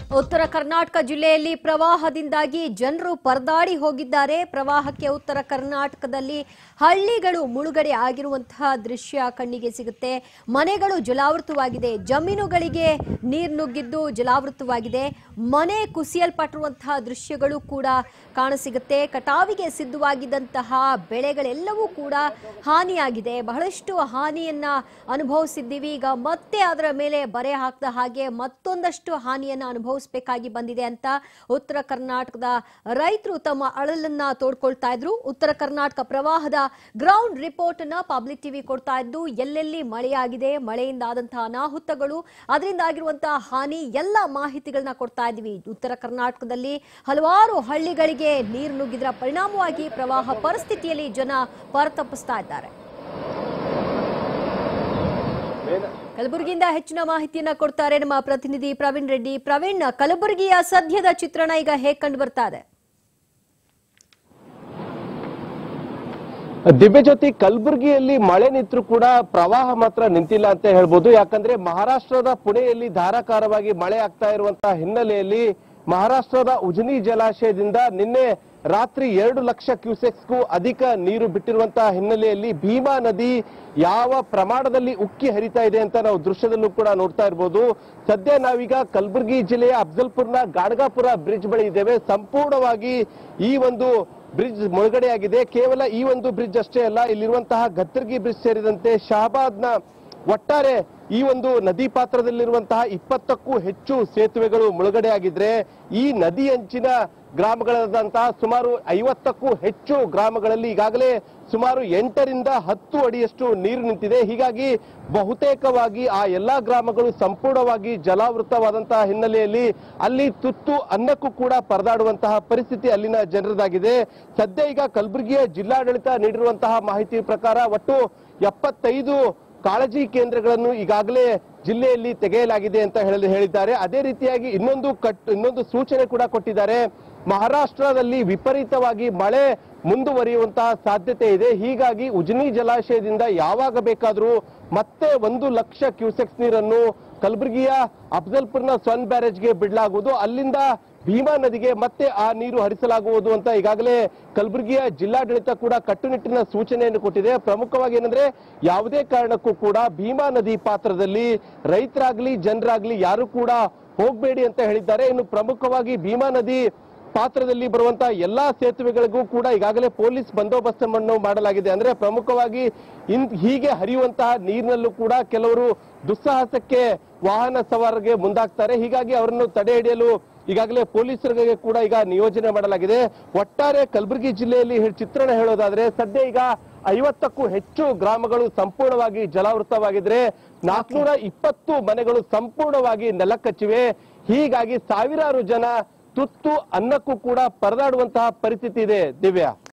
ಉತ್ತರ ಕರ್ನಾಟಕ ಜಿಲ್ಲೆಯಲ್ಲಿ ಪ್ರವಾಹದಿಂದಾಗಿ ಜನರು ಪರದಾಡಿ ಹೋಗಿದ್ದಾರೆ ಪ್ರವಾಹಕ್ಕೆ ಉತ್ತರ ಕರ್ನಾಟಕದಲ್ಲಿ ಹಳ್ಳಿಗಳು ಮುಳುಗಡೆ ಆಗಿರುವಂತಹ ದೃಶ್ಯ ಕಣ್ಣಿಗೆ ಸಿಗುತ್ತೆ ಮನೆಗಳು ಜಲಾವೃತವಾಗಿದೆ ಜಮೀನುಗಳಿಗೆ ನೀರು ನುಗ್ಗಿದ್ದು ಜಲಾವೃತವಾಗಿದೆ ಮನೆ ಕುಸಿಯಲ್ಪಟ್ಟಿರುವಂತಹ ದೃಶ್ಯಗಳು ಕೂಡ ಕಾಣಸಿಗುತ್ತೆ ಕಟಾವಿಗೆ ಸಿದ್ಧವಾಗಿದ್ದಂತಹ ಬೆಳೆಗಳೆಲ್ಲವೂ ಕೂಡ ಹಾನಿಯಾಗಿದೆ ಬಹಳಷ್ಟು ಹಾನಿಯನ್ನ ಅನುಭವಿಸಿದ್ದೀವಿ ಈಗ ಮತ್ತೆ ಅದರ ಮೇಲೆ ಬರೆ ಹಾಕಿದ ಹಾಗೆ ಮತ್ತೊಂದಷ್ಟು ಹಾನಿಯನ್ನ ಅನುಭವಿಸಬೇಕಾಗಿ ಬಂದಿದೆ ಅಂತ ಉತ್ತರ ಕರ್ನಾಟಕದ ರೈತರು ತಮ್ಮ ಅಳಲನ್ನ ತೋಡ್ಕೊಳ್ತಾ ಇದ್ರು ಉತ್ತರ ಕರ್ನಾಟಕ ಪ್ರವಾಹದ ಗ್ರೌಂಡ್ ರಿಪೋರ್ಟ್ ಅನ್ನ ಪಬ್ಲಿಕ್ ಟಿವಿ ಕೊಡ್ತಾ ಇದ್ದು ಎಲ್ಲೆಲ್ಲಿ ಮಳೆಯಾಗಿದೆ ಮಳೆಯಿಂದ ಆದಂತಹ ಅನಾಹುತಗಳು ಅದರಿಂದ ಆಗಿರುವಂತಹ ಹಾನಿ ಎಲ್ಲ ಮಾಹಿತಿಗಳನ್ನ ಕೊಡ್ತಾ ಇದ್ವಿ ಉತ್ತರ ಕರ್ನಾಟಕದಲ್ಲಿ ಹಲವಾರು ಹಳ್ಳಿಗಳಿಗೆ ನೀರು ನುಗ್ಗಿದ್ರ ಪರಿಣಾಮವಾಗಿ ಪ್ರವಾಹ ಪರಿಸ್ಥಿತಿಯಲ್ಲಿ ಜನ ಪರತಪ್ಪಿಸ್ತಾ ಇದ್ದಾರೆ ಕಲಬುರಗಿಯಿಂದ ಹೆಚ್ಚಿನ ಮಾಹಿತಿಯನ್ನ ಕೊಡ್ತಾರೆ ನಮ್ಮ ಪ್ರತಿನಿಧಿ ಪ್ರವೀಣ್ ರೆಡ್ಡಿ ಪ್ರವೀಣ್ ಕಲಬುರಗಿಯ ಸದ್ಯದ ಚಿತ್ರಣ ಈಗ ಹೇಗ್ ಕಂಡು ಬರ್ತಾ ಇದೆ ದಿವ್ಯಜ್ಯೋತಿ ಕಲಬುರಗಿಯಲ್ಲಿ ಮಳೆ ನಿಂತರೂ ಕೂಡ ಪ್ರವಾಹ ಮಾತ್ರ ನಿಂತಿಲ್ಲ ಅಂತ ಹೇಳ್ಬೋದು ಯಾಕಂದ್ರೆ ಮಹಾರಾಷ್ಟ್ರದ ಪುಣೆಯಲ್ಲಿ ಧಾರಾಕಾರವಾಗಿ ಮಳೆ ಆಗ್ತಾ ಇರುವಂತಹ ಹಿನ್ನೆಲೆಯಲ್ಲಿ ಮಹಾರಾಷ್ಟ್ರದ ಉಜನಿ ಜಲಾಶಯದಿಂದ ನಿನ್ನೆ ರಾತ್ರಿ ಎರಡು ಲಕ್ಷ ಕ್ಯೂಸೆಕ್ಸ್ಗೂ ಅಧಿಕ ನೀರು ಬಿಟ್ಟಿರುವಂತಹ ಹಿನ್ನೆಲೆಯಲ್ಲಿ ಭೀಮಾ ನದಿ ಯಾವ ಪ್ರಮಾಣದಲ್ಲಿ ಉಕ್ಕಿ ಹರಿತಾ ಇದೆ ಅಂತ ನಾವು ದೃಶ್ಯದಲ್ಲೂ ಕೂಡ ನೋಡ್ತಾ ಇರ್ಬೋದು ಸದ್ಯ ನಾವೀಗ ಕಲಬುರಗಿ ಜಿಲ್ಲೆಯ ಅಫ್ಜಲ್ಪುರ್ನ ಗಾಡ್ಗಾಪುರ ಬ್ರಿಡ್ಜ್ ಬಳಿ ಇದ್ದೇವೆ ಸಂಪೂರ್ಣವಾಗಿ ಈ ಒಂದು ಬ್ರಿಡ್ಜ್ ಮುಳುಗಡೆಯಾಗಿದೆ ಕೇವಲ ಈ ಒಂದು ಬ್ರಿಡ್ಜ್ ಅಷ್ಟೇ ಅಲ್ಲ ಇಲ್ಲಿರುವಂತಹ ಗತ್ತರ್ಗಿ ಬ್ರಿಡ್ಜ್ ಸೇರಿದಂತೆ ಶಹಬಾದ್ನ ಒಟ್ಟಾರೆ ಈ ಒಂದು ನದಿ ಪಾತ್ರದಲ್ಲಿರುವಂತಹ ಇಪ್ಪತ್ತಕ್ಕೂ ಹೆಚ್ಚು ಸೇತುವೆಗಳು ಮುಳುಗಡೆಯಾಗಿದ್ರೆ ಈ ನದಿ ಅಂಚಿನ ಗ್ರಾಮಗಳಾದಂತಹ ಸುಮಾರು ಐವತ್ತಕ್ಕೂ ಹೆಚ್ಚು ಗ್ರಾಮಗಳಲ್ಲಿ ಈಗಾಗಲೇ ಸುಮಾರು ಎಂಟರಿಂದ ಹತ್ತು ಅಡಿಯಷ್ಟು ನೀರು ನಿಂತಿದೆ ಹೀಗಾಗಿ ಬಹುತೇಕವಾಗಿ ಆ ಎಲ್ಲಾ ಗ್ರಾಮಗಳು ಸಂಪೂರ್ಣವಾಗಿ ಜಲಾವೃತವಾದಂತಹ ಹಿನ್ನೆಲೆಯಲ್ಲಿ ಅಲ್ಲಿ ತುತ್ತು ಅನ್ನಕ್ಕೂ ಕೂಡ ಪರದಾಡುವಂತಹ ಪರಿಸ್ಥಿತಿ ಅಲ್ಲಿನ ಜನರದಾಗಿದೆ ಸದ್ಯ ಈಗ ಕಲಬುರಗಿಯ ಜಿಲ್ಲಾಡಳಿತ ನೀಡಿರುವಂತಹ ಮಾಹಿತಿ ಪ್ರಕಾರ ಒಟ್ಟು ಎಪ್ಪತ್ತೈದು ಕಾಳಜಿ ಕೇಂದ್ರಗಳನ್ನು ಈಗಾಗಲೇ ಜಿಲ್ಲೆಯಲ್ಲಿ ತೆಗೆಯಲಾಗಿದೆ ಅಂತ ಹೇಳಿ ಹೇಳಿದ್ದಾರೆ ಅದೇ ರೀತಿಯಾಗಿ ಇನ್ನೊಂದು ಕಟ್ ಇನ್ನೊಂದು ಸೂಚನೆ ಕೂಡ ಕೊಟ್ಟಿದ್ದಾರೆ ಮಹಾರಾಷ್ಟ್ರದಲ್ಲಿ ವಿಪರೀತವಾಗಿ ಮಳೆ ಮುಂದುವರಿಯುವಂತಹ ಸಾಧ್ಯತೆ ಇದೆ ಹೀಗಾಗಿ ಉಜನಿ ಜಲಾಶಯದಿಂದ ಯಾವಾಗ ಬೇಕಾದರೂ ಮತ್ತೆ ಒಂದು ಲಕ್ಷ ಕ್ಯೂಸೆಕ್ಸ್ ನೀರನ್ನು ಕಲಬುರಗಿಯ ಅಫ್ಜಲ್ಪುರ್ನ ಸ್ವನ್ ಬ್ಯಾರೇಜ್ಗೆ ಬಿಡಲಾಗುವುದು ಅಲ್ಲಿಂದ ಭೀಮಾ ನದಿಗೆ ಮತ್ತೆ ಆ ನೀರು ಹರಿಸಲಾಗುವುದು ಅಂತ ಈಗಾಗಲೇ ಕಲಬುರಗಿಯ ಜಿಲ್ಲಾಡಳಿತ ಕೂಡ ಕಟ್ಟುನಿಟ್ಟಿನ ಸೂಚನೆಯನ್ನು ಕೊಟ್ಟಿದೆ ಪ್ರಮುಖವಾಗಿ ಏನಂದ್ರೆ ಯಾವುದೇ ಕಾರಣಕ್ಕೂ ಕೂಡ ಭೀಮಾ ನದಿ ಪಾತ್ರದಲ್ಲಿ ರೈತರಾಗ್ಲಿ ಜನರಾಗ್ಲಿ ಯಾರು ಕೂಡ ಹೋಗಬೇಡಿ ಅಂತ ಹೇಳಿದ್ದಾರೆ ಇನ್ನು ಪ್ರಮುಖವಾಗಿ ಭೀಮಾ ನದಿ ಪಾತ್ರದಲ್ಲಿ ಬರುವಂತಹ ಎಲ್ಲಾ ಸೇತುವೆಗಳಿಗೂ ಕೂಡ ಈಗಾಗಲೇ ಪೊಲೀಸ್ ಬಂದೋಬಸ್ತನ್ನು ಮಾಡಲಾಗಿದೆ ಅಂದ್ರೆ ಪ್ರಮುಖವಾಗಿ ಇನ್ ಹೀಗೆ ಹರಿಯುವಂತಹ ನೀರಿನಲ್ಲೂ ಕೂಡ ಕೆಲವರು ದುಸ್ಸಾಹಸಕ್ಕೆ ವಾಹನ ಸವಾರರಿಗೆ ಮುಂದಾಗ್ತಾರೆ ಹೀಗಾಗಿ ಅವರನ್ನು ತಡೆ ಹಿಡಿಯಲು ಈಗಾಗಲೇ ಪೊಲೀಸರಿಗೆ ಕೂಡ ಈಗ ನಿಯೋಜನೆ ಮಾಡಲಾಗಿದೆ ಒಟ್ಟಾರೆ ಕಲಬುರಗಿ ಜಿಲ್ಲೆಯಲ್ಲಿ ಹೇ- ಚಿತ್ರಣ ಹೇಳೋದಾದ್ರೆ ಸದ್ಯ ಈಗ ಐವತ್ತಕ್ಕೂ ಹೆಚ್ಚು ಗ್ರಾಮಗಳು ಸಂಪೂರ್ಣವಾಗಿ ಜಲಾವೃತವಾಗಿದ್ರೆ ನಾಲ್ಕುನೂರ ಇಪ್ಪತ್ತು ಮನೆಗಳು ಸಂಪೂರ್ಣವಾಗಿ ನೆಲಕಚ್ಚಿವೆ ಹೀಗಾಗಿ ಸಾವಿರಾರು ಜನ ತುತ್ತು ಅನ್ನಕ್ಕೂ ಕೂಡ ಪರದಾಡುವಂತಹ ಪರಿಸ್ಥಿತಿ ಇದೆ ದಿವ್ಯಾ